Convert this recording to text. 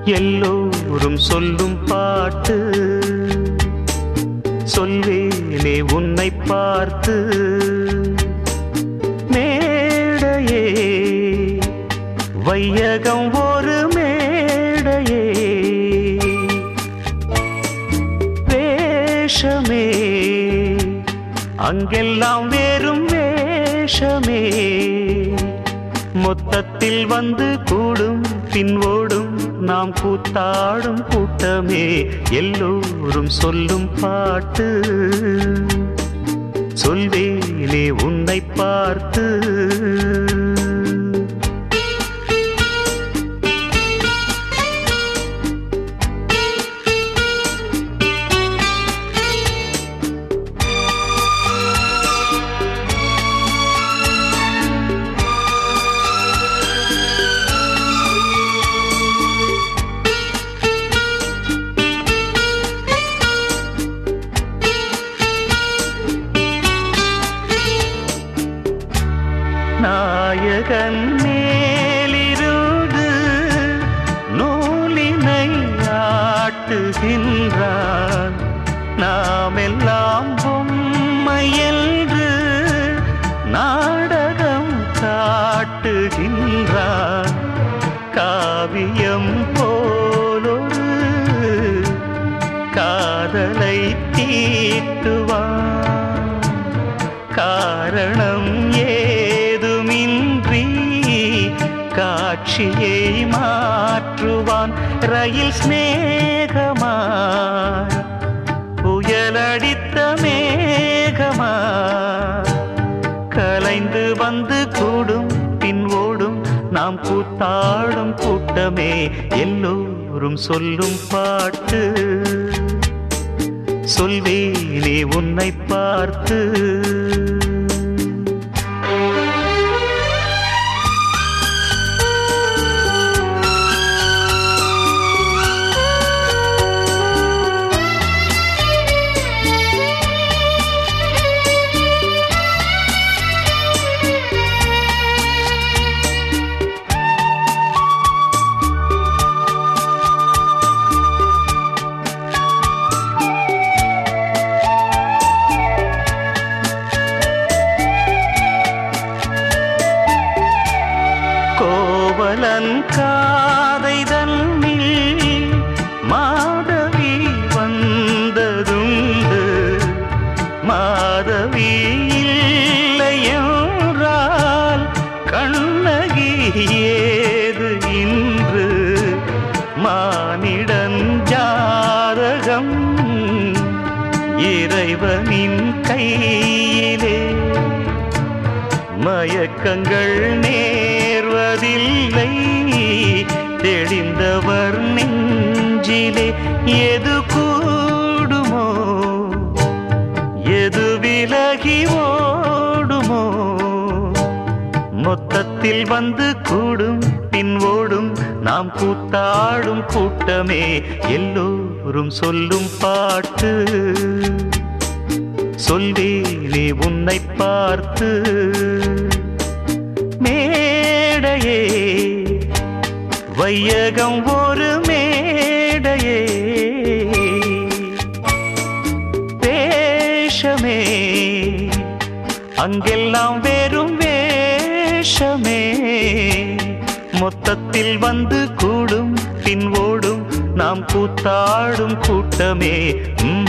எல்லோரும் சொல்லும் பாட்டு சொல்வேனே உன்னை பார்த்து மேடையே வையகம் ஒரு மேடையே வேஷமே அங்கெல்லாம் வேறும் வேஷமே மொத்தத்தில் வந்து கூடும் பின்வோடும் நாம் கூத்தாடும் கூட்டமே எல்லோரும் சொல்லும் பாட்டு சொல்வேனே உன்னை பார்த்து நாயகன் மேலிருந்து நூலினை ஆட்டுகின்றான் நாம் எல்லாம் பொம்மை என்று நாடகம் காட்டுகின்றான் காவியம் போலொரு காதலை தீட்டுவான் காரணம் ஏதுமின்றி காட்சியை மாற்றுவான் ரயில் சிநேகமாய் புயலடித்த மேகமாய் கலைந்து வந்து கூடும் பின் ஓடும் நாம் கூத்தாடும் கூட்டமே எல்லோரும் சொல்லும் பாட்டு சொல்வேனே உன்னை பார்த்து கோவலன் காதை தன்னில் மாதவி வந்ததுண்டு மாதவி இல்லை என்றால் கண்ணகி ஏது இன்று மானிடன் ஜாதகம் இறைவனின் கையிலே மயக்கங்கள் நேர்வதில்லை தெளிந்தவர் நெஞ்சிலே எது கூடுமோ எது விலகி ஓடுமோ மொத்தத்தில் வந்து கூடும் பின் ஓடும் நாம் கூத்தாடும் கூட்டமே எல்லோரும் சொல்லும் பாட்டு சொல்வேனே உன்னை பார்த்து மேடையே வையகம் ஒரு மேடையே வேஷமே அங்கெல்லாம் வெறும் வேஷமே மொத்தத்தில் வந்து கூடும் பின் ஓடும் நாம் கூத்தாடும் கூட்டமே ம்